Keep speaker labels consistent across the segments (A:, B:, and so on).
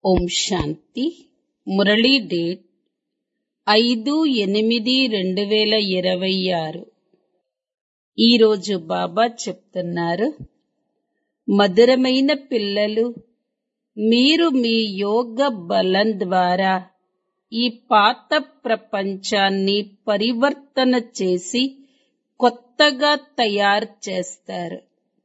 A: ఓం శాంతి Murali date ఐదు ఎనిమిది రెండు వేల ఇరవై ఆరు ఈరోజు బాబా చెప్తున్నారు మధురమైన పిల్లలు మీరు మీ యోగ బలం ద్వారా ఈ పాత ప్రపంచాన్ని పరివర్తన చేసి కొత్తగా తయారు చేస్తారు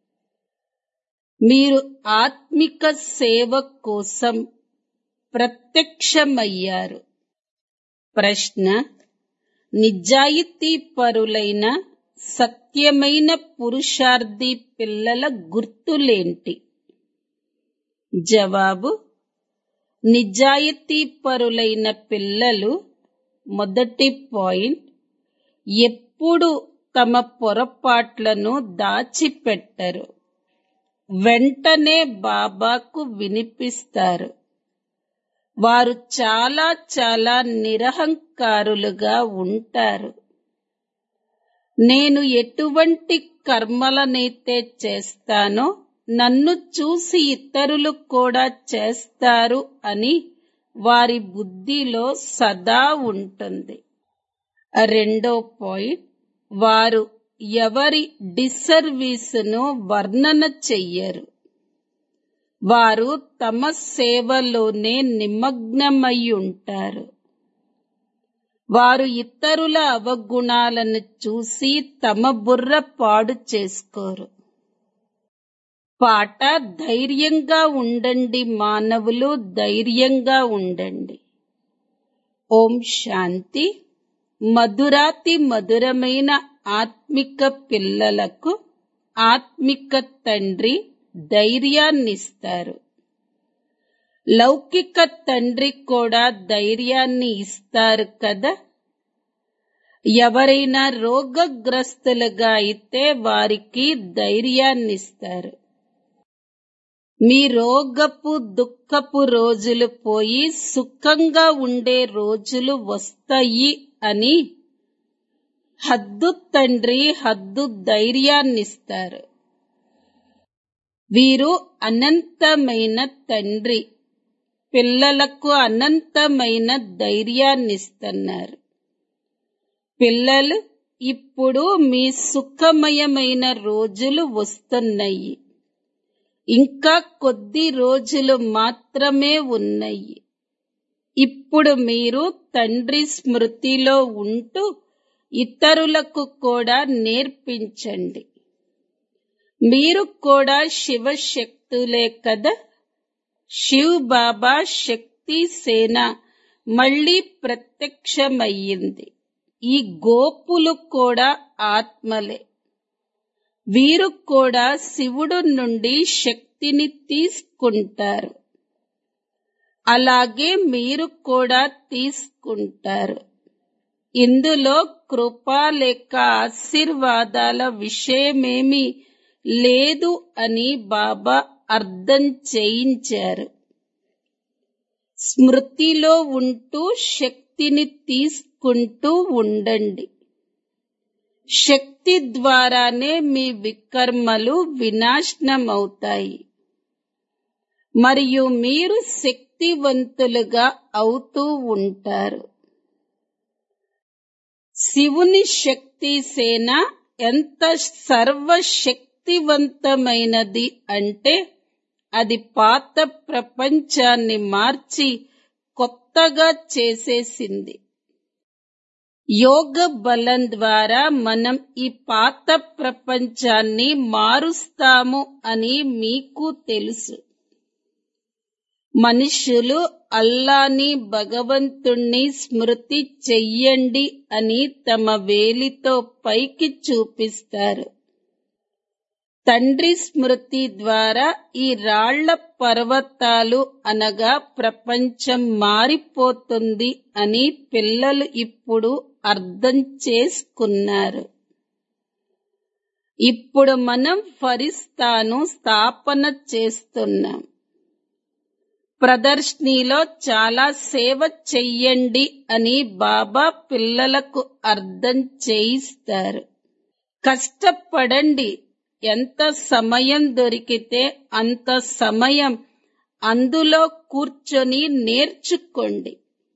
A: మీరు ఆత్మిక సేవ కోసం ప్రత్యక్షమయ్యారు ప్రశ్న నిజాయితీ పరులైన సత్యమైన పురుషార్థి పిల్లల గుర్తులేంటి జవాబు నిజాయితీ పరులైన పిల్లలు మొదటి పాయింట్ ఎప్పుడు తమ పొరపాట్లను దాచిపెట్టరు వెంటనే బాబాకు వినిపిస్తారు వారు చాలా చాలా నిరహంకారులుగా ఉంటారు నేను ఎటువంటి కర్మలనైతే చేస్తానో నన్ను చూసి ఇతరులు కూడా చేస్తారు అని వారి బుద్ధిలో సదా ఉంటుంది రెండో పాయింట్ వారు ఎవరి డిసర్వీసును వర్ణన చెయ్యరు వారు తమ సేవలోనే నిమగ్నమై ఉంటారు వారు ఇతరుల అవగుణాలను చూసి తమ బుర్ర పాడు చేసుకోరు పాట ధైర్యంగా ఉండండి మానవులు ధైర్యంగా ఉండండి ఓం శాంతి మధురాతి మధురమైన ఆత్మిక పిల్లలకు ఆత్మిక తండ్రి ధైర్యాన్నిస్తారు లౌకిక తండ్రి కూడా ధైర్యాన్ని ఇస్తారు కదా ఎవరైనా రోగగ్రస్తులుగా అయితే వారికి ధైర్యాన్నిస్తారు మీ రోగపు దుఃఖపు రోజులు పోయి సుఖంగా ఉండే రోజులు వస్తాయి అని హద్దు తండ్రి హద్దు ధైర్యాన్నిస్తారు వీరు అనంతమైన తండ్రి పిల్లలకు అనంతమైన ధైర్యాన్నిస్తున్నారు పిల్లలు ఇప్పుడు మీ సుఖమయమైన రోజులు వస్తున్నాయి ఇంకా కొద్ది రోజులు మాత్రమే ఉన్నాయి ఇప్పుడు మీరు తండ్రి స్మృతిలో ఉంటూ ఇతరులకు కూడా నేర్పించండి మీరు కూడా శివశక్తులే కదా శివ్ బాబా శక్తి సేన మళ్ళీ ప్రత్యక్షమయ్యింది ఈ గోపులు కూడా ఆత్మలే వీరు కూడా శివుడు నుండి శక్తిని తీసుకుంటారు అలాగే మీరు కూడా తీసుకుంటారు ఇందులో కృప లేక ఆశీర్వాదాల విషయమేమీ లేదు అని బాబా అర్థం చేయించారు స్మృతిలో ఉంటూ శక్తిని తీసుకుంటూ ఉండండి శక్తి ద్వారానే మీ వికర్మలు వినాశనమవుతాయి మరియు మీరు శక్తివంతులుగా అవుతూ ఉంటారు శివుని శక్తి సేన ఎంత సర్వశక్తివంతమైనది అంటే అది పాత ప్రపంచాన్ని మార్చి కొత్తగా చేసేసింది యోగ బలం ద్వారా మనం ఈ పాత ప్రపంచాన్ని మారుస్తాము అని మీకు తెలుసు మనుషులు అల్లాని భగవంతుణ్ణి స్మృతి చెయ్యండి అని తమ వేలితో పైకి చూపిస్తారు తండ్రి స్మృతి ద్వారా ఈ రాళ్ల పర్వతాలు అనగా ప్రపంచం మారిపోతుంది అని పిల్లలు ఇప్పుడు అర్థం చేసుకున్నారు ఇప్పుడు మనం ఫరిస్తాను స్థాపన చేస్తున్నాం ప్రదర్శనలో చాలా సేవ చెయ్యండి అని బాబా పిల్లలకు అర్థం చేయిస్తారు కష్టపడండి ఎంత సమయం దొరికితే అంత సమయం అందులో కూర్చొని నేర్చుకోండి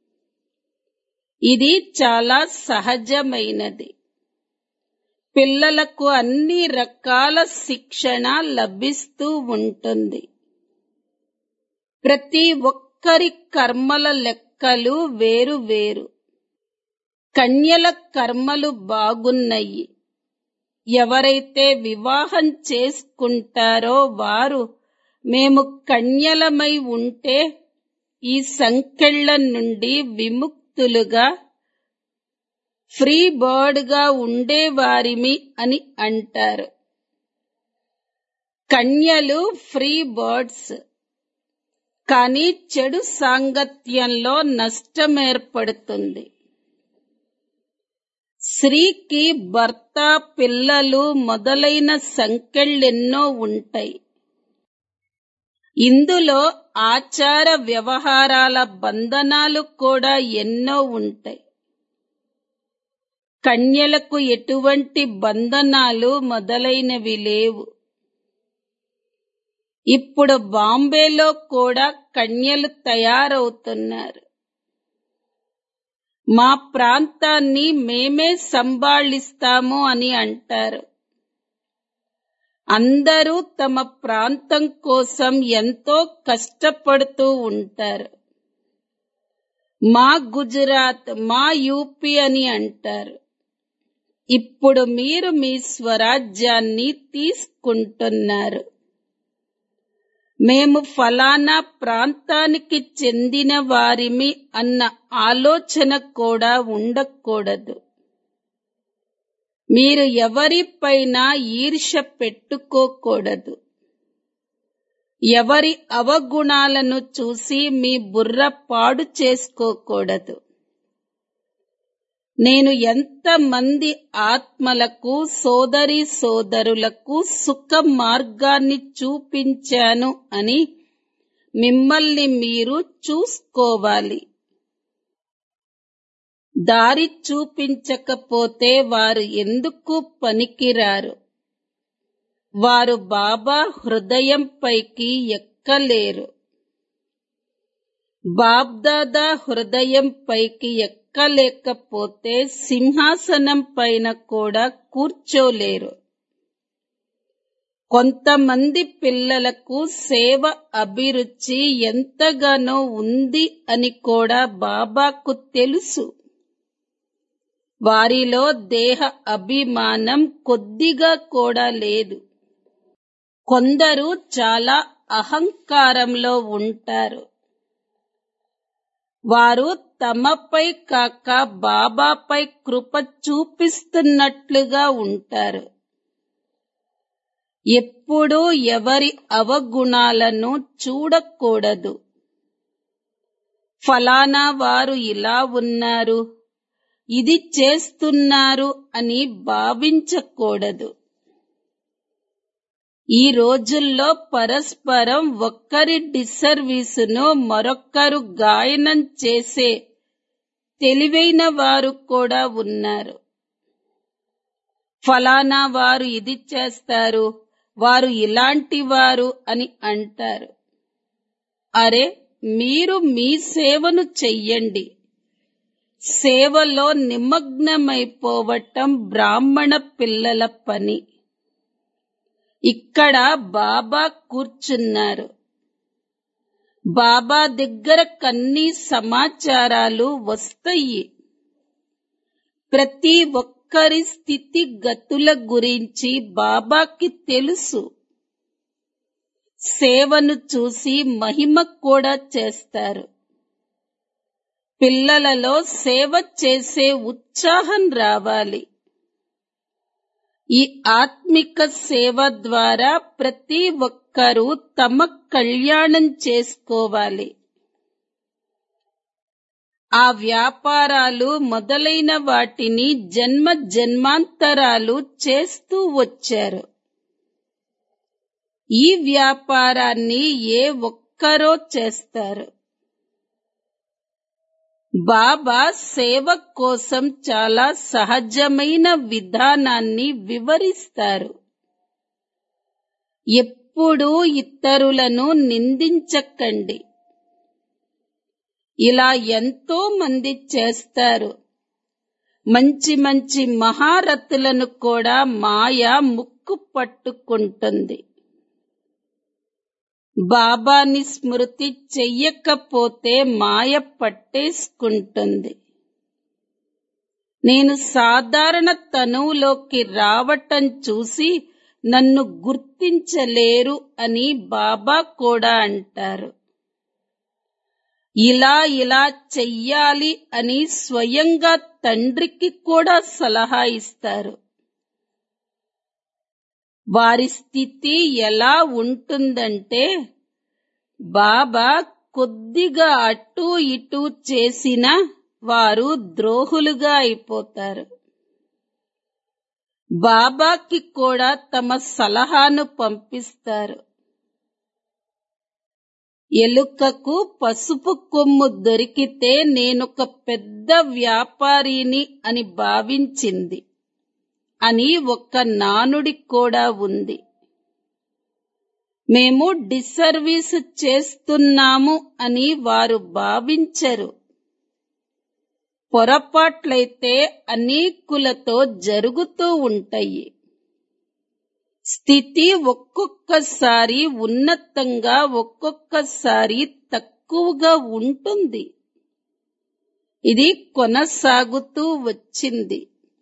A: ఇది చాలా సహజమైనది పిల్లలకు అన్ని రకాల శిక్షణ లభిస్తూ ఉంటుంది ప్రతి ఒక్కరి కర్మల లెక్కలు వేరు వేరు కన్యల కర్మలు బాగున్నాయి ఎవరైతే వివాహం చేసుకుంటారో వారు మేము కన్యలమై ఉంటే ఈ సంకెళ్ల నుండి విముక్తులుగా ఫ్రీ బర్డ్ గా ఉండేవారిమి అని అంటారు కన్యలు ఫ్రీ బర్డ్స్ కానీ చెడు సాంగత్యంలో నష్టం ఏర్పడుతుంది స్త్రీకి భర్త పిల్లలు మొదలైన సంకెళ్ళెన్నో ఉంటాయి ఇందులో ఆచార వ్యవహారాల బంధనాలు కూడా ఎన్నో ఉంటాయి కన్యలకు ఎటువంటి బంధనాలు మొదలైనవి లేవు ఇప్పుడు బాంబేలో కూడా కన్యలు తయారవుతున్నారు మా ప్రాంతాన్ని మేమే సంభాళిస్తాము అని అంటారు అందరూ తమ ప్రాంతం కోసం ఎంతో కష్టపడుతూ ఉంటారు మా గుజరాత్ మా యూపీ అని అంటారు ఇప్పుడు మీరు మీ స్వరాజ్యాన్ని తీసుకుంటున్నారు మేము ఫలానా ప్రాంతానికి చెందిన వారిమి అన్న ఆలోచన కూడా ఉండకూడదు మీరు ఎవరిపైన ఈర్ష పెట్టుకోకూడదు ఎవరి అవగుణాలను చూసి మీ బుర్ర పాడు చేసుకోకూడదు నేను ఎంతమంది ఆత్మలకు సోదరి సోదరులకు సుఖ మార్గాన్ని చూపించాను అని మిమ్మల్ని మీరు చూసుకోవాలి దారి చూపించకపోతే వారు ఎందుకు పనికిరారు వారు బాబా హృదయం పైకి ఎక్కలేరు బాబ్దాదా హృదయం పైకి ఎక్కలేకపోతే సింహాసనం పైన కూడా కూర్చోలేరు కొంతమంది పిల్లలకు సేవ అభిరుచి ఎంతగానో ఉంది అని కూడా బాబాకు తెలుసు వారిలో దేహ అభిమానం కొద్దిగా కూడా లేదు కొందరు చాలా అహంకారంలో ఉంటారు వారు తమపై కాక బాబాపై కృప చూపిస్తున్నట్లుగా ఉంటారు ఎప్పుడూ ఎవరి అవగుణాలను చూడకూడదు ఫలానా వారు ఇలా ఉన్నారు ఇది చేస్తున్నారు అని భావించకూడదు ఈ రోజుల్లో పరస్పరం ఒక్కరి డిసర్వీసును మరొక్కరు గాయనం చేసే తెలివైన వారు కూడా ఉన్నారు ఫలానా వారు ఇది చేస్తారు వారు ఇలాంటి వారు అని అంటారు అరే మీరు మీ సేవను చెయ్యండి సేవలో నిమగ్నమైపోవటం బ్రాహ్మణ పిల్లల పని ఇక్కడ బాబా కూర్చున్నారు బాబా దగ్గర కన్నీ సమాచారాలు వస్తాయి ప్రతి ఒక్కరి స్థితిగతుల గురించి బాబాకి తెలుసు సేవను చూసి మహిమ కూడా చేస్తారు పిల్లలలో సేవ చేసే ఉత్సాహం రావాలి ఈ ఆత్మిక సేవ ద్వారా ప్రతి ఒక్కరూ తమ కళ్యాణం చేసుకోవాలి ఆ వ్యాపారాలు మొదలైన వాటిని జన్మ జన్మాంతరాలు చేస్తూ వచ్చారు ఈ వ్యాపారాన్ని ఏ ఒక్కరో చేస్తారు బాబా సేవ కోసం చాలా సహజమైన విధానాన్ని వివరిస్తారు ఎప్పుడూ ఇతరులను నిందించకండి ఇలా ఎంతో మంది చేస్తారు మంచి మంచి మహారథులను కూడా మాయ ముక్కు పట్టుకుంటుంది బాబాని స్మృతి చెయ్యకపోతే మాయ పట్టేసుకుంటుంది నేను సాధారణ తనువులోకి రావటం చూసి నన్ను గుర్తించలేరు అని బాబా కూడా అంటారు ఇలా ఇలా చెయ్యాలి అని స్వయంగా తండ్రికి కూడా సలహా ఇస్తారు వారి స్థితి ఎలా ఉంటుందంటే బాబా కొద్దిగా అటు ఇటు చేసిన వారు ద్రోహులుగా అయిపోతారు బాబాకి కూడా తమ సలహాను పంపిస్తారు ఎలుకకు పసుపు కొమ్ము దొరికితే నేనొక పెద్ద వ్యాపారిని అని భావించింది అని ఒక నానుడి కూడా ఉంది మేము డిసర్వీస్ చేస్తున్నాము అని వారు భావించరు పొరపాట్లయితే అనేకులతో జరుగుతూ ఉంటాయి స్థితి ఒక్కొక్కసారి ఉన్నతంగా ఒక్కొక్కసారి తక్కువగా ఉంటుంది ఇది కొనసాగుతూ వచ్చింది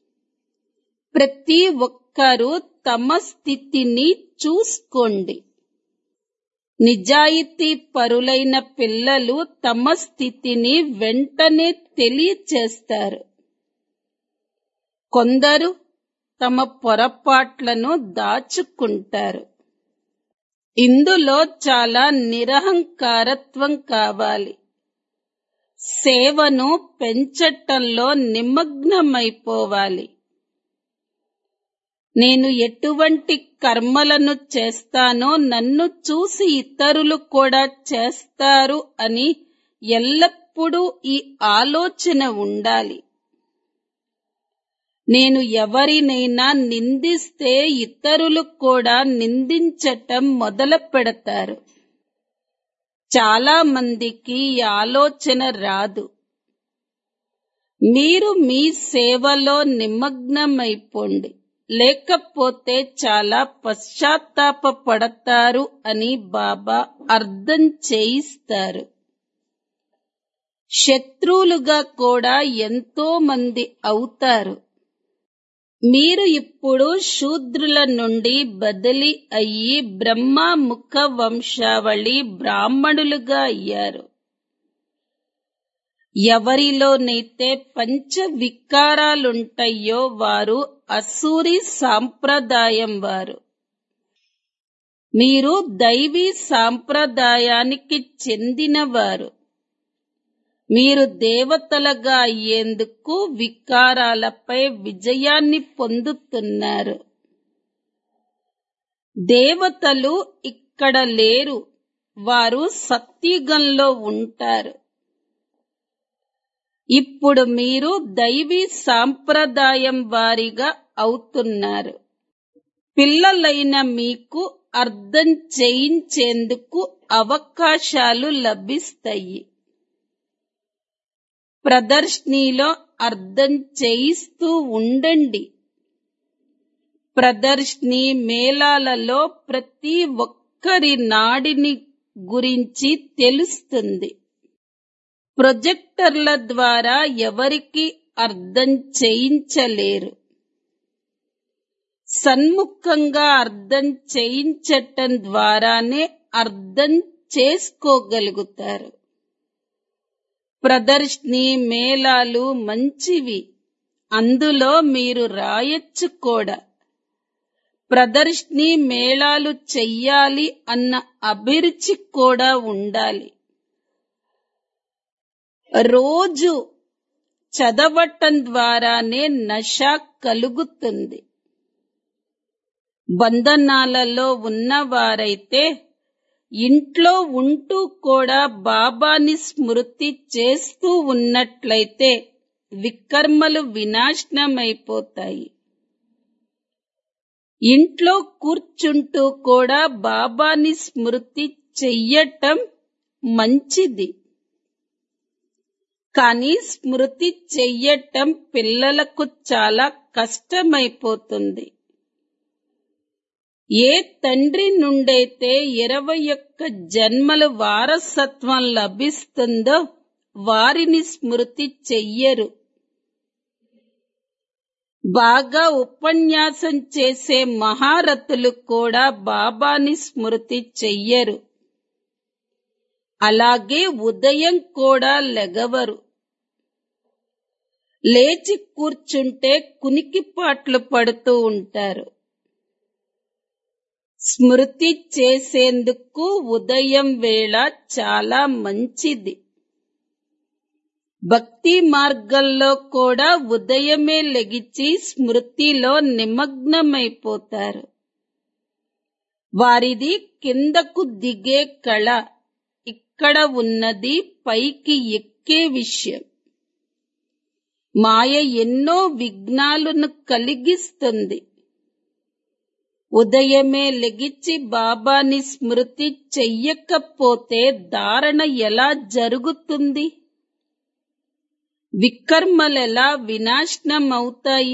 A: ప్రతి ఒక్కరూ తమ స్థితిని చూసుకోండి నిజాయితీ పరులైన పిల్లలు తమ స్థితిని వెంటనే తెలియచేస్తారు కొందరు తమ పొరపాట్లను దాచుకుంటారు ఇందులో చాలా నిరహంకారత్వం కావాలి సేవను పెంచటంలో నిమగ్నమైపోవాలి నేను ఎటువంటి కర్మలను చేస్తానో నన్ను చూసి ఇతరులు కూడా చేస్తారు అని ఎల్లప్పుడూ ఈ ఆలోచన ఉండాలి నేను ఎవరినైనా నిందిస్తే ఇతరులు కూడా నిందించటం మొదలు పెడతారు చాలా మందికి ఈ ఆలోచన రాదు మీరు మీ సేవలో నిమగ్నమైపోండి లేకపోతే చాలా పశ్చాత్తాప పడతారు అని బాబా అర్థం చేయిస్తారు శత్రువులుగా కూడా ఎంతో మంది అవుతారు మీరు ఇప్పుడు శూద్రుల నుండి బదిలీ అయ్యి బ్రహ్మ ముఖ వంశావళి బ్రాహ్మణులుగా అయ్యారు ఎవరిలోనైతే పంచ వికారాలుంటాయో వారు అసూరి సాంప్రదాయం వారు మీరు దైవీ సాంప్రదాయానికి చెందినవారు మీరు దేవతలుగా అయ్యేందుకు వికారాలపై విజయాన్ని పొందుతున్నారు దేవతలు ఇక్కడ లేరు వారు సత్యుగంలో ఉంటారు ఇప్పుడు మీరు దైవీ సాంప్రదాయం వారిగా అవుతున్నారు పిల్లలైన మీకు అర్థం చేయించేందుకు అవకాశాలు లభిస్తాయి ప్రదర్శనలో అర్థం చేయిస్తూ ఉండండి ప్రదర్శని మేళాలలో ప్రతి ఒక్కరి నాడిని గురించి తెలుస్తుంది ప్రొజెక్టర్ల ద్వారా ఎవరికి అర్థం చేయించలేరు సన్ముఖంగా అర్థం చేయించటం ద్వారానే అర్థం చేసుకోగలుగుతారు ప్రదర్శని మేళాలు మంచివి అందులో మీరు రాయొచ్చు కూడా ప్రదర్శని మేళాలు చెయ్యాలి అన్న అభిరుచి కూడా ఉండాలి రోజు చదవటం ద్వారానే నశ కలుగుతుంది బంధనాలలో ఉన్నవారైతే ఇంట్లో ఉంటూ కూడా బాబాని స్మృతి చేస్తూ ఉన్నట్లయితే వికర్మలు వినాశనమైపోతాయి ఇంట్లో కూర్చుంటూ కూడా బాబాని స్మృతి చెయ్యటం మంచిది కానీ స్మృతి చెయ్యటం పిల్లలకు చాలా కష్టమైపోతుంది ఏ తండ్రి నుండైతే ఇరవై ఒక్క జన్మల వారసత్వం లభిస్తుందో వారిని స్మృతి చెయ్యరు బాగా ఉపన్యాసం చేసే మహారథులు కూడా బాబాని స్మృతి చెయ్యరు అలాగే ఉదయం కూడా లెగవరు లేచి కూర్చుంటే కునికిపాట్లు పడుతూ ఉంటారు స్మృతి చేసేందుకు ఉదయం వేళ చాలా మంచిది భక్తి మార్గంలో కూడా ఉదయమే లెగిచి స్మృతిలో నిమగ్నమైపోతారు వారిది కిందకు దిగే కళ ఇక్కడ ఉన్నది పైకి ఎక్కే విషయం మాయ ఎన్నో విఘ్నాలను కలిగిస్తుంది ఉదయమే లెగిచి బాబాని స్మృతి చెయ్యకపోతే ధారణ ఎలా జరుగుతుంది వికర్మలెలా వినాశనం అవుతాయి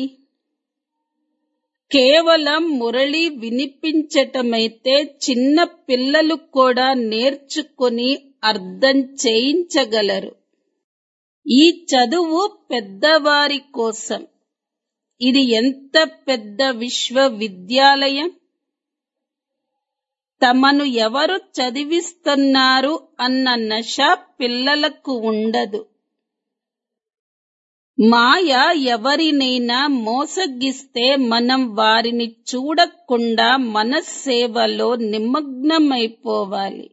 A: కేవలం మురళి వినిపించటమైతే చిన్న పిల్లలు కూడా నేర్చుకుని అర్థం చేయించగలరు ఈ చదువు పెద్దవారి కోసం ఇది ఎంత పెద్ద విశ్వవిద్యాలయం తమను ఎవరు చదివిస్తున్నారు అన్న నశ పిల్లలకు ఉండదు మాయ ఎవరినైనా మోసగిస్తే మనం వారిని చూడకుండా మన సేవలో నిమగ్నమైపోవాలి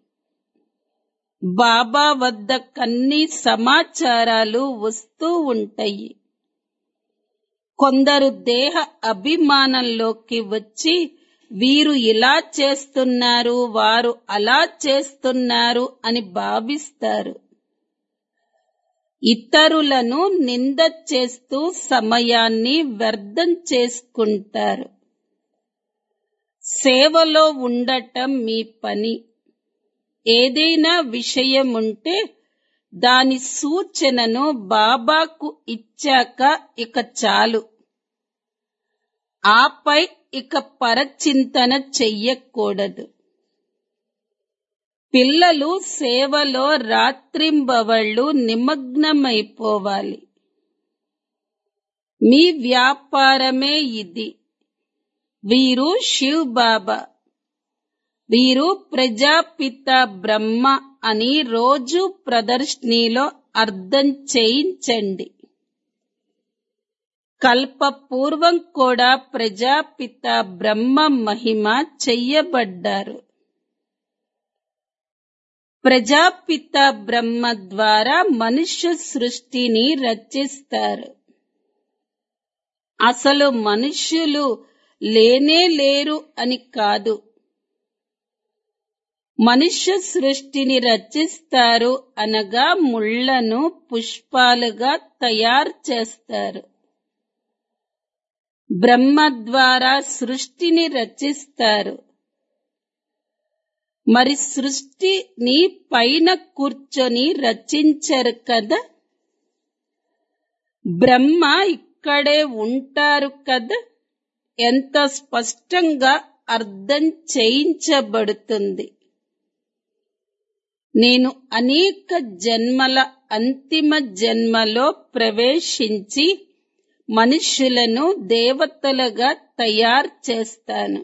A: బాబా వద్ద కన్ని సమాచారాలు వస్తూ ఉంటాయి కొందరు దేహ అభిమానంలోకి వచ్చి వీరు ఇలా చేస్తున్నారు వారు అలా చేస్తున్నారు అని భావిస్తారు ఇతరులను నింద చేస్తూ సమయాన్ని వ్యర్థం చేసుకుంటారు సేవలో ఉండటం మీ పని ఏదైనా విషయం ఉంటే దాని సూచనను బాబాకు ఇచ్చాక ఇక చాలు ఆపై ఇక పరచింతన చెయ్యకూడదు పిల్లలు సేవలో రాత్రింబవళ్ళు నిమగ్నమైపోవాలి మీ వ్యాపారమే ఇది వీరు శివ్ బాబా వీరు ప్రజాపిత బ్రహ్మ అని రోజు ప్రదర్శనలో అర్థం చేయించండి కల్పపూర్వం కూడా ప్రజాపిత బ్రహ్మ మహిమ చెయ్యబడ్డారు ప్రజాపిత బ్రహ్మ ద్వారా మనుష్య సృష్టిని రచిస్తారు అసలు మనుష్యులు లేనే లేరు అని కాదు మనుష్య సృష్టిని రచిస్తారు అనగా ముళ్లను పుష్పాలుగా తయారు చేస్తారు బ్రహ్మ ద్వారా సృష్టిని రచిస్తారు మరి సృష్టిని పైన కూర్చొని రచించరు కదా బ్రహ్మ ఇక్కడే ఉంటారు కదా ఎంత స్పష్టంగా అర్థం చేయించబడుతుంది నేను అనేక జన్మల అంతిమ జన్మలో ప్రవేశించి మనుష్యులను దేవతలుగా తయారు చేస్తాను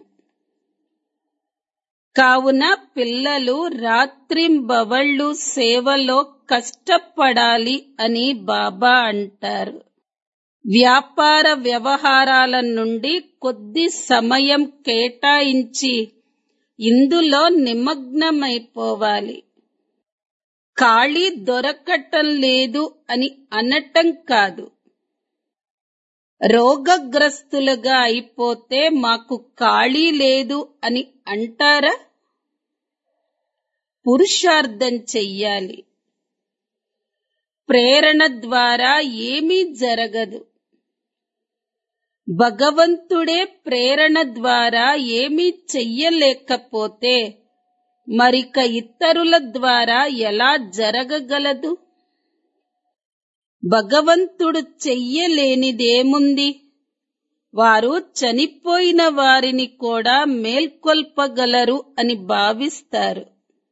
A: కావున పిల్లలు రాత్రింబవళ్ళు సేవలో కష్టపడాలి అని బాబా అంటారు వ్యాపార వ్యవహారాల నుండి కొద్ది సమయం కేటాయించి ఇందులో నిమగ్నమైపోవాలి ఖాళీ దొరకటం లేదు అని అనటం కాదు రోగగ్రస్తులుగా అయిపోతే మాకు ఖాళీ లేదు అని అంటారా పురుషార్థం చెయ్యాలి ప్రేరణ ద్వారా ఏమీ జరగదు భగవంతుడే ప్రేరణ ద్వారా ఏమీ చెయ్యలేకపోతే మరిక ఇతరుల ద్వారా ఎలా జరగగలదు భగవంతుడు చెయ్యలేనిదేముంది వారు చనిపోయిన వారిని కూడా మేల్కొల్పగలరు అని భావిస్తారు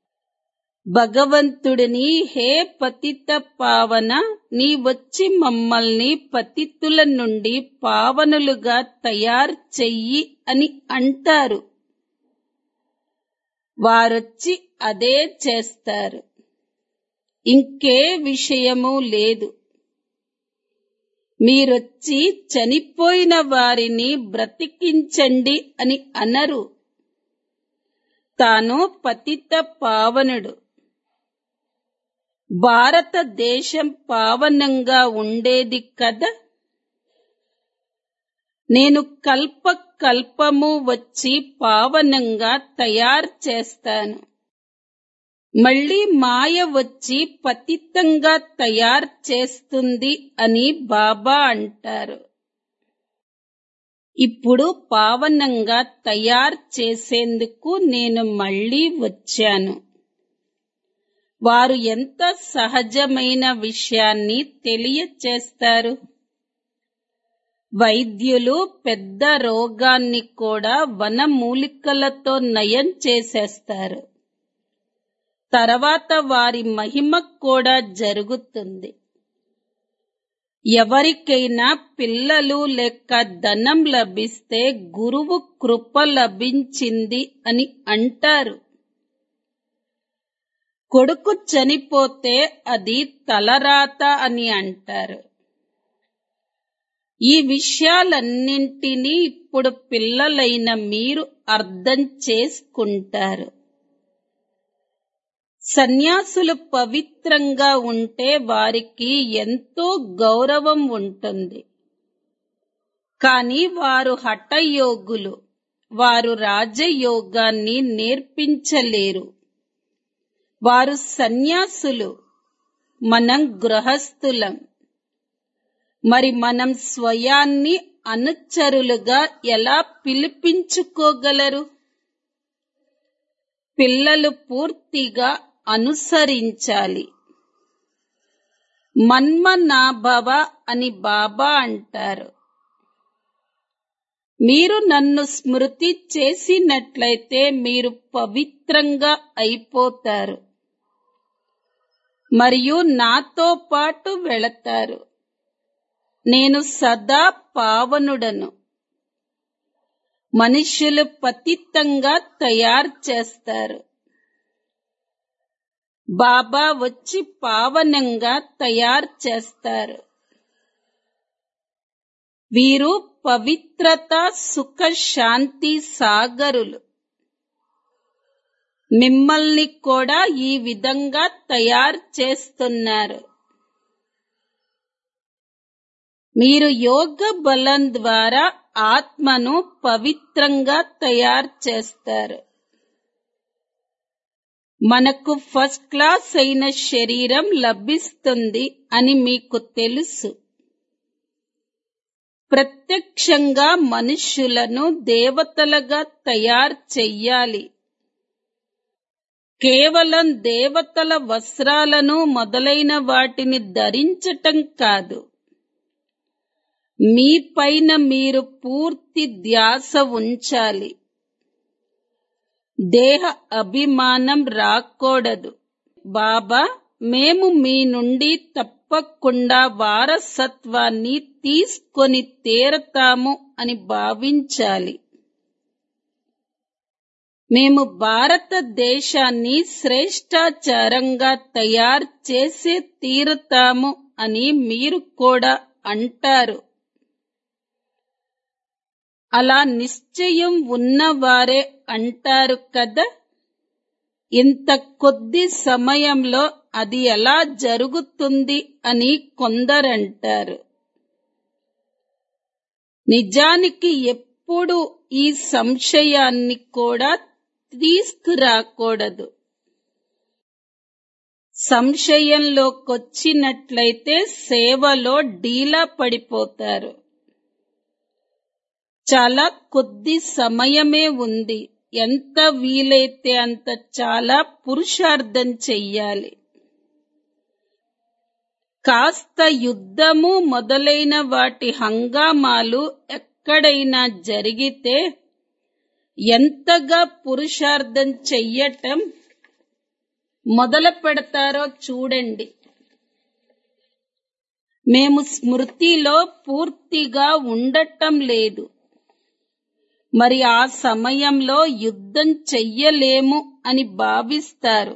A: భగవంతుడిని హే పతిత పావన నీ వచ్చి మమ్మల్ని పతితుల నుండి పావనులుగా తయారు చెయ్యి అని అంటారు వారొచ్చి అదే చేస్తారు ఇంకే విషయము లేదు మీరొచ్చి చనిపోయిన వారిని బ్రతికించండి అని అనరు తాను పతిత పావనుడు భారతదేశం పావనంగా ఉండేది కదా నేను కల్ప కల్పము వచ్చి పావనంగా తయారు చేస్తాను మళ్ళీ మాయ వచ్చి పతితంగా తయారు చేస్తుంది అని బాబా అంటారు ఇప్పుడు పావనంగా తయారు చేసేందుకు నేను మళ్ళీ వచ్చాను వారు ఎంత సహజమైన విషయాన్ని తెలియచేస్తారు వైద్యులు పెద్ద రోగాన్ని కూడా వనమూలికలతో నయం చేసేస్తారు తర్వాత వారి మహిమ కూడా జరుగుతుంది ఎవరికైనా పిల్లలు లేక ధనం లభిస్తే గురువు కృప లభించింది అని అంటారు కొడుకు చనిపోతే అది తలరాత అని అంటారు ఈ విషయాలన్నింటినీ ఇప్పుడు పిల్లలైన మీరు అర్థం చేసుకుంటారు సన్యాసులు పవిత్రంగా ఉంటే వారికి ఎంతో గౌరవం ఉంటుంది కానీ వారు హఠయోగులు వారు రాజయోగాన్ని నేర్పించలేరు వారు సన్యాసులు మనం గృహస్థులం మరి మనం స్వయాన్ని అనుచరులుగా ఎలా పిలిపించుకోగలరు పిల్లలు పూర్తిగా అనుసరించాలి మన్మనాభవ అని బాబా అంటారు మీరు నన్ను స్మృతి చేసినట్లయితే మీరు పవిత్రంగా అయిపోతారు మరియు నాతో పాటు వెళతారు నేను సదా పావనుడను మనుష్యులు పతితంగా తయారు చేస్తారు బాబా వచ్చి పావనంగా తయారు చేస్తారు వీరు పవిత్రత సుఖ శాంతి సాగరులు మిమ్మల్ని కూడా ఈ విధంగా తయారు చేస్తున్నారు మీరు యోగ బలం ద్వారా ఆత్మను పవిత్రంగా తయారు చేస్తారు మనకు ఫస్ట్ క్లాస్ అయిన శరీరం లభిస్తుంది అని మీకు తెలుసు ప్రత్యక్షంగా మనుష్యులను దేవతలుగా తయారు చెయ్యాలి కేవలం దేవతల వస్త్రాలను మొదలైన వాటిని ధరించటం కాదు మీ పైన మీరు పూర్తి ధ్యాస ఉంచాలి దేహ అభిమానం రాకూడదు బాబా మేము మీ నుండి తప్పకుండా వారసత్వాన్ని తీసుకొని తీరతాము అని భావించాలి మేము భారతదేశాన్ని శ్రేష్టాచారంగా తయారు చేసే తీరుతాము అని మీరు కూడా అంటారు అలా నిశ్చయం ఉన్నవారే అంటారు కదా ఇంత కొద్ది సమయంలో అది ఎలా జరుగుతుంది అని కొందరంటారు నిజానికి ఎప్పుడు ఈ సంశయాన్ని కూడా తీసుకురాకూడదు సంశయంలోకొచ్చినట్లయితే సేవలో డీలా పడిపోతారు చాలా కొద్ది సమయమే ఉంది ఎంత వీలైతే అంత చాలా పురుషార్థం చెయ్యాలి కాస్త యుద్ధము మొదలైన వాటి హంగామాలు ఎక్కడైనా జరిగితే ఎంతగా పురుషార్థం చెయ్యటం మొదలు పెడతారో చూడండి మేము స్మృతిలో పూర్తిగా ఉండటం లేదు మరి ఆ సమయంలో యుద్ధం చెయ్యలేము అని భావిస్తారు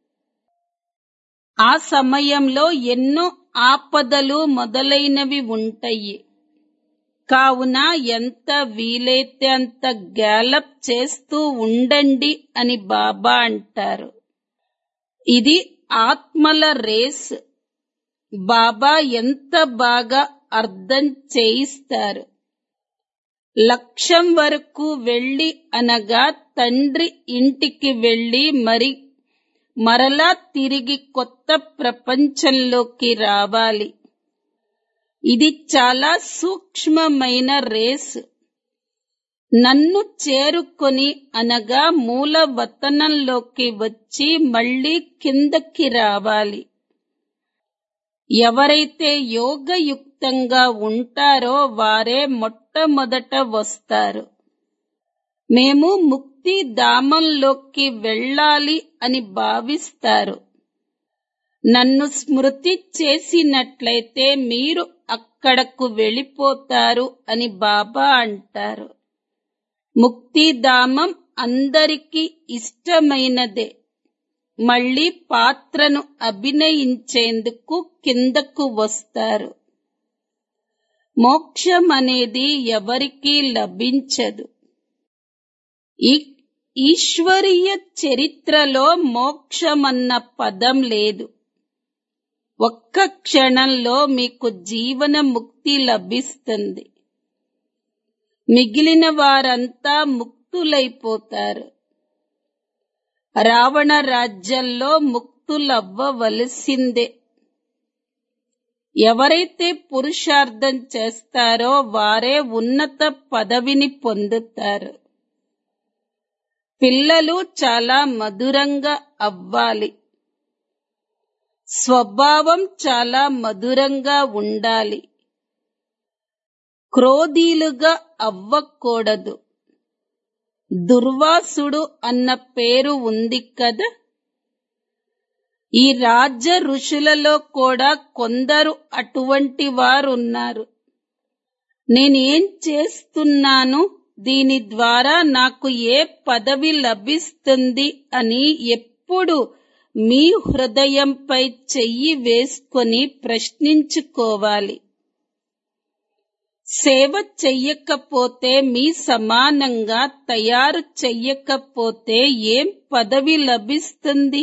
A: ఆ సమయంలో ఎన్నో ఆపదలు మొదలైనవి ఉంటాయి కావున ఎంత వీలైతే అంత గ్యాలప్ చేస్తూ ఉండండి అని బాబా అంటారు ఇది ఆత్మల రేస్ బాబా ఎంత బాగా అర్థం చేయిస్తారు లక్ష్యం వరకు వెళ్ళి అనగా తండ్రి ఇంటికి వెళ్ళి మరి మరలా తిరిగి కొత్త ప్రపంచంలోకి రావాలి ఇది చాలా సూక్ష్మమైన రేస్ నన్ను చేరుకొని అనగా మూల వతనంలోకి వచ్చి మళ్ళీ కిందకి రావాలి ఎవరైతే యోగయుక్తంగా ఉంటారో వారే మొట్టమొదట వస్తారు మేము ముక్తి ధామంలోకి వెళ్ళాలి అని భావిస్తారు నన్ను స్మృతి చేసినట్లయితే మీరు అక్కడకు వెళ్ళిపోతారు అని బాబా అంటారు ముక్తిధామం అందరికీ ఇష్టమైనదే మళ్ళీ పాత్రను అభినయించేందుకు కిందకు వస్తారు మోక్షం అనేది ఎవరికీ లభించదు ఈ ఈశ్వరీయ చరిత్రలో మోక్షమన్న పదం లేదు ఒక్క క్షణంలో మీకు జీవన ముక్తి లభిస్తుంది మిగిలిన వారంతా ముక్తులైపోతారు రావణ రాజ్యంలో ముక్తులవ్వవలసిందే ఎవరైతే పురుషార్థం చేస్తారో వారే ఉన్నత పదవిని పొందుతారు పిల్లలు చాలా మధురంగా అవ్వాలి స్వభావం చాలా మధురంగా ఉండాలి క్రోధీలుగా అవ్వకూడదు దుర్వాసుడు అన్న పేరు ఉంది కదా ఈ రాజ్య ఋషులలో కూడా కొందరు అటువంటి వారున్నారు నేనేం చేస్తున్నాను దీని ద్వారా నాకు ఏ పదవి లభిస్తుంది అని ఎప్పుడు మీ హృదయంపై చెయ్యి వేసుకొని ప్రశ్నించుకోవాలి సేవ చెయ్యకపోతే మీ సమానంగా తయారు చెయ్యకపోతే ఏం పదవి లభిస్తుంది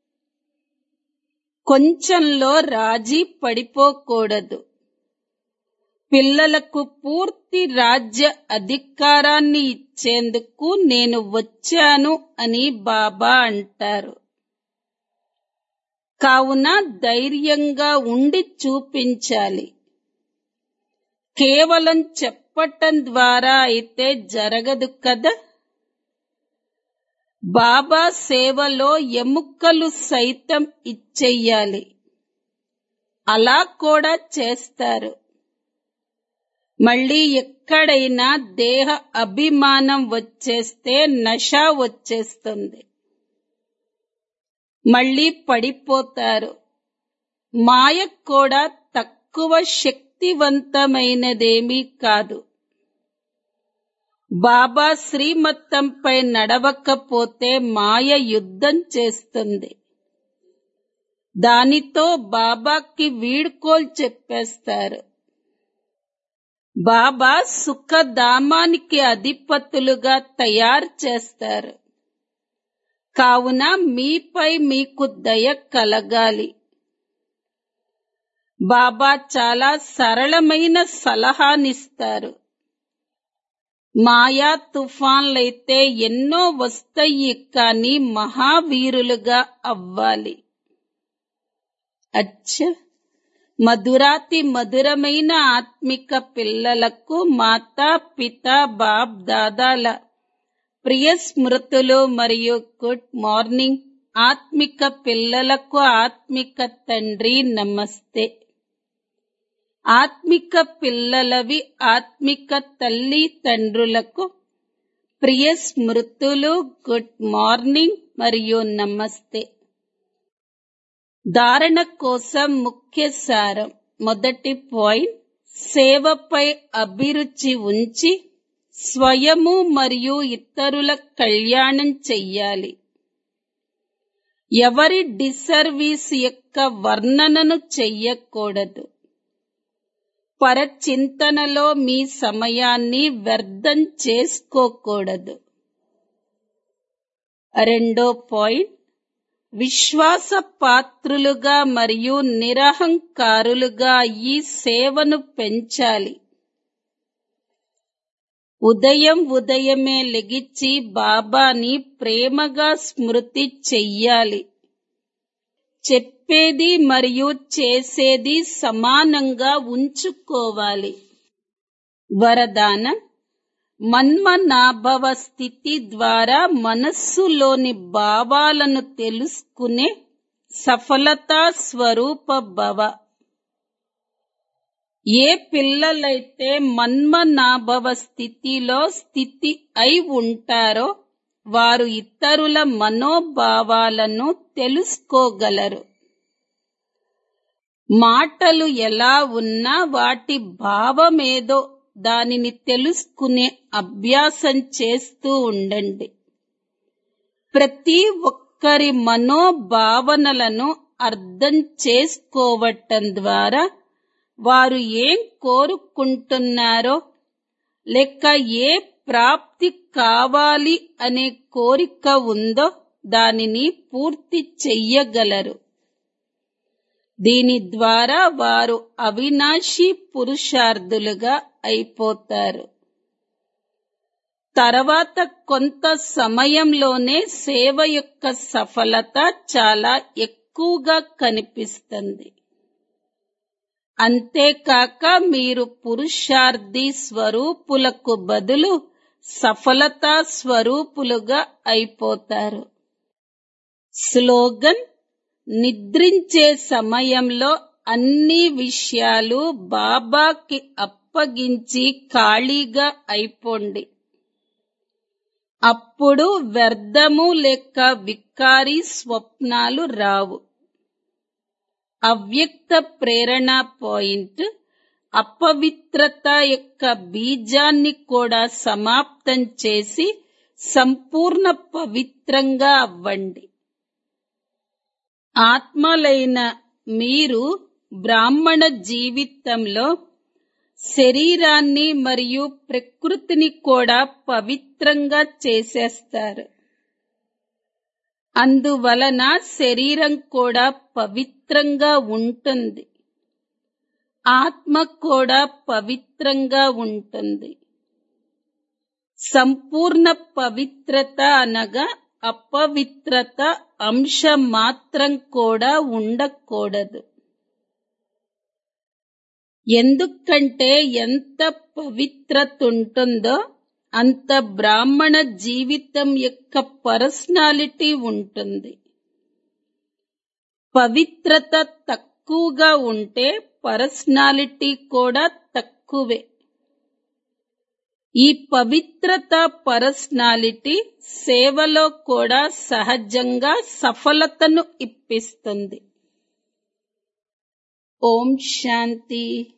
A: కొంచెంలో రాజీ పడిపోకూడదు పిల్లలకు పూర్తి రాజ్య అధికారాన్ని ఇచ్చేందుకు నేను వచ్చాను అని బాబా అంటారు కావున ధైర్యంగా ఉండి చూపించాలి కేవలం చెప్పటం ద్వారా అయితే జరగదు కదా బాబా సేవలో ఎముకలు సైతం ఇచ్చెయ్యాలి అలా కూడా చేస్తారు మళ్ళీ ఎక్కడైనా దేహ అభిమానం వచ్చేస్తే నష వచ్చేస్తుంది మళ్ళీ పడిపోతారు మాయ కూడా తక్కువ శక్తివంతమైనదేమీ కాదు బాబా శ్రీమత్తంపై నడవకపోతే మాయ యుద్ధం చేస్తుంది దానితో బాబాకి వీడ్కోలు చెప్పేస్తారు బాబా సుఖధామానికి అధిపతులుగా తయారు చేస్తారు కావున మీపై మీకు దయ కలగాలి బాబా చాలా సరళమైన సలహానిస్తారు మాయా తుఫాన్లైతే ఎన్నో వస్తాయి కానీ మహావీరులుగా అవ్వాలి అచ్చ మధురాతి మధురమైన ఆత్మిక పిల్లలకు మాతా పిత బాబ్ దాదాల ప్రియ స్మృతులు మరియు గుడ్ మార్నింగ్ ఆత్మిక పిల్లలకు ఆత్మిక తండ్రి నమస్తే ఆత్మిక పిల్లలవి ఆత్మిక తల్లి తండ్రులకు ప్రియ స్మృతులు గుడ్ మార్నింగ్ మరియు నమస్తే ధారణ కోసం ముఖ్య సారం మొదటి పాయింట్ సేవపై అభిరుచి ఉంచి స్వయము మరియు ఇతరుల కళ్యాణం చెయ్యాలి ఎవరి డిసర్వీస్ యొక్క వర్ణనను చెయ్యకూడదు పరచింతనలో మీ సమయాన్ని వ్యర్థం చేసుకోకూడదు రెండో పాయింట్ విశ్వాస పాత్రులుగా మరియు నిరహంకారులుగా ఈ సేవను పెంచాలి ఉదయం ఉదయమే లెగిచ్చి బాబాని ప్రేమగా స్మృతి చెయ్యాలి చెప్పేది మరియు చేసేది సమానంగా ఉంచుకోవాలి వరదానం మన్మనాభవ స్థితి ద్వారా మనస్సులోని భావాలను తెలుసుకునే సఫలతా స్వరూప భవ ఏ పిల్లలైతే మన్మనాభవ స్థితిలో స్థితి అయి ఉంటారో వారు ఇతరుల మనోభావాలను తెలుసుకోగలరు మాటలు ఎలా ఉన్నా వాటి భావమేదో దానిని తెలుసుకునే అభ్యాసం చేస్తూ ఉండండి ప్రతి ఒక్కరి మనోభావనలను అర్థం చేసుకోవటం ద్వారా వారు ఏం కోరుకుంటున్నారో లేక ఏ ప్రాప్తి కావాలి అనే కోరిక ఉందో దానిని పూర్తి చెయ్యగలరు దీని ద్వారా వారు అవినాశి పురుషార్థులుగా అయిపోతారు తర్వాత కొంత సమయంలోనే సేవ యొక్క సఫలత చాలా ఎక్కువగా కనిపిస్తుంది అంతేకాక మీరు పురుషార్థి స్వరూపులకు బదులు సఫలతా స్వరూపులుగా అయిపోతారు స్లోగన్ నిద్రించే సమయంలో అన్ని విషయాలు బాబాకి అప్పగించి ఖాళీగా అయిపోండి అప్పుడు వ్యర్థము లేక వికారి స్వప్నాలు రావు అవ్యక్త ప్రేరణ పాయింట్ అపవిత్రత యొక్క బీజాన్ని కూడా సమాప్తం చేసి సంపూర్ణ పవిత్రంగా అవ్వండి ఆత్మలైన మీరు బ్రాహ్మణ జీవితంలో శరీరాన్ని మరియు ప్రకృతిని కూడా పవిత్రంగా చేసేస్తారు అందువలన శరీరం కూడా పవిత్రంగా ఉంటుంది ఆత్మ కూడా పవిత్రంగా ఉంటుంది సంపూర్ణ పవిత్రత అనగా అపవిత్రత అంశం మాత్రం కూడా ఉండకూడదు ఎందుకంటే ఎంత పవిత్రత ఉంటుందో అంత బ్రాహ్మణ జీవితం యొక్క పర్సనాలిటీ ఉంటుంది పవిత్రత తక్కువగా ఉంటే పర్సనాలిటీ కూడా తక్కువే ఈ పవిత్రత పర్సనాలిటీ సేవలో కూడా సహజంగా సఫలతను ఇప్పిస్తుంది ఓం శాంతి